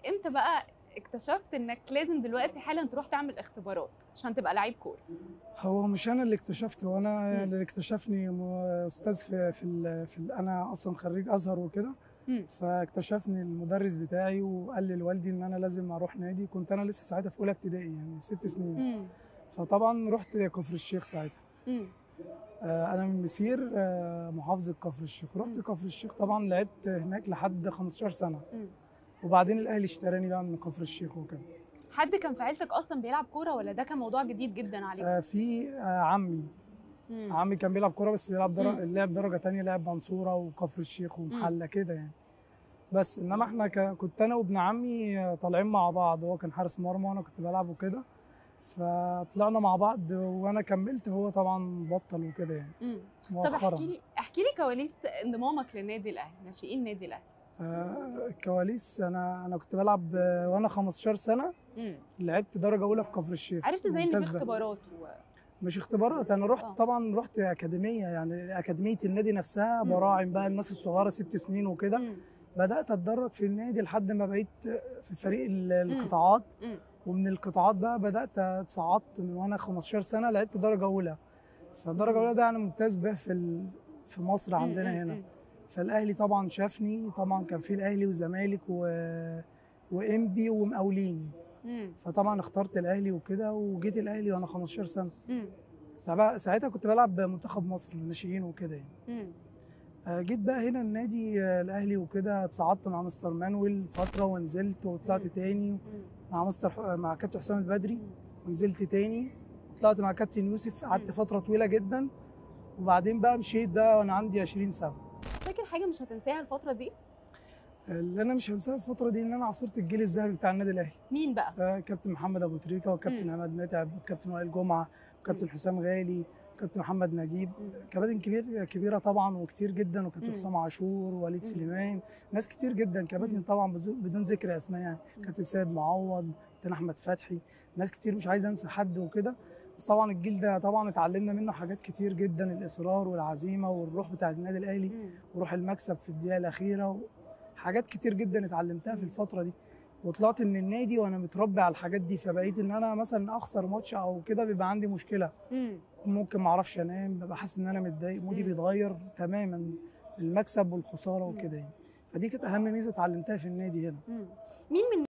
امتى بقى اكتشفت انك لازم دلوقتي حالا تروح تعمل اختبارات عشان تبقى لعيب كوره هو مش انا اللي اكتشفت هو انا مم. اللي اكتشفني م- استاذ في في, ال في ال انا اصلا خريج ازهر وكده مم. فاكتشفني المدرس بتاعي وقال لي لوالدي ان انا لازم اروح نادي كنت انا لسه ساعتها في اولى ابتدائي يعني ست سنين مم. فطبعا رحت كفر الشيخ ساعتها مم. آه، انا من مسير آه، محافظه كفر الشيخ رحت مم. كفر الشيخ طبعا لعبت هناك لحد 15 سنه مم. وبعدين الاهلي اشتراني بقى من كفر الشيخ وكده حد كان في عيلتك اصلا بيلعب كوره ولا ده كان موضوع جديد جدا عليك آه، في آه، عمي مم. عمي كان بيلعب كوره بس بيلعب مم. در... لعب درجه تانية لعب منصوره وكفر الشيخ ومحله كده يعني بس انما احنا ك... كنت انا وابن عمي آه، طالعين مع بعض هو كان حارس مرمى وانا كنت بلعب وكده فطلعنا مع بعض وانا كملت هو طبعا بطل وكده يعني مم. طب مؤخرا احكي لي احكي لي كواليس انضمامك للنادي الاهلي ناشئين النادي الاهلي آه، الكواليس انا انا كنت بلعب آه، وانا 15 سنه مم. لعبت درجه اولى في كفر الشيخ عرفت ازاي ان في ممتاز بقى. اختبارات و... مش اختبارات انا رحت آه. طبعا رحت اكاديميه يعني اكاديميه النادي نفسها مم. براعم بقى الناس الصغيره ست سنين وكده مم. بدات اتدرج في النادي لحد ما بقيت في فريق ال- القطاعات مم. ومن القطاعات بقى بدات اتصعدت من وانا 15 سنه لعبت درجه اولى فدرجه اولى ده يعني ممتاز به في ال- في مصر عندنا مم. هنا مم. فالاهلي طبعا شافني طبعا كان في الاهلي والزمالك و وانبي ومقاولين مم. فطبعا اخترت الاهلي وكده وجيت الاهلي وانا 15 سنه مم. ساعتها ساعتها كنت بلعب منتخب مصر الناشئين وكده يعني مم. آه، جيت بقى هنا النادي آه، الاهلي وكده اتصعدت مع مستر مانويل فتره ونزلت وطلعت مم. تاني مم. مع مستر ح- مع كابتن حسام البدري مم. ونزلت تاني وطلعت مع كابتن يوسف قعدت مم. فتره طويله جدا وبعدين بقى مشيت بقى وانا عندي 20 سنه فاكر حاجه مش هتنساها الفتره دي اللي انا مش هنساه الفتره دي ان انا عاصرت الجيل الذهبي بتاع النادي الاهلي مين بقى آه، كابتن محمد ابو تريكه وكابتن مم. عماد متعب وكابتن وائل جمعه وكابتن مم. حسام غالي وكابتن محمد نجيب مم. كباتن كبير كبيره طبعا وكتير جدا وكابتن مم. حسام عاشور ووليد مم. سليمان ناس كتير جدا كباتن مم. طبعا بزو- بدون ذكر اسماء يعني مم. كابتن سيد معوض كابتن احمد فتحي ناس كتير مش عايز انسى حد وكده بس طبعا الجيل ده طبعا اتعلمنا منه حاجات كتير جدا الاصرار والعزيمه والروح بتاع النادي الاهلي مم. وروح المكسب في الدقيقه الاخيره حاجات كتير جدا اتعلمتها في الفتره دي وطلعت من النادي وانا متربي على الحاجات دي فبقيت ان انا مثلا اخسر ماتش او كده بيبقى عندي مشكله مم. ممكن ما اعرفش انام ببقى حاسس ان انا متضايق مودي مم. بيتغير تماما المكسب والخساره مم. وكده يعني فدي كانت اهم ميزه اتعلمتها في النادي هنا مم. مين من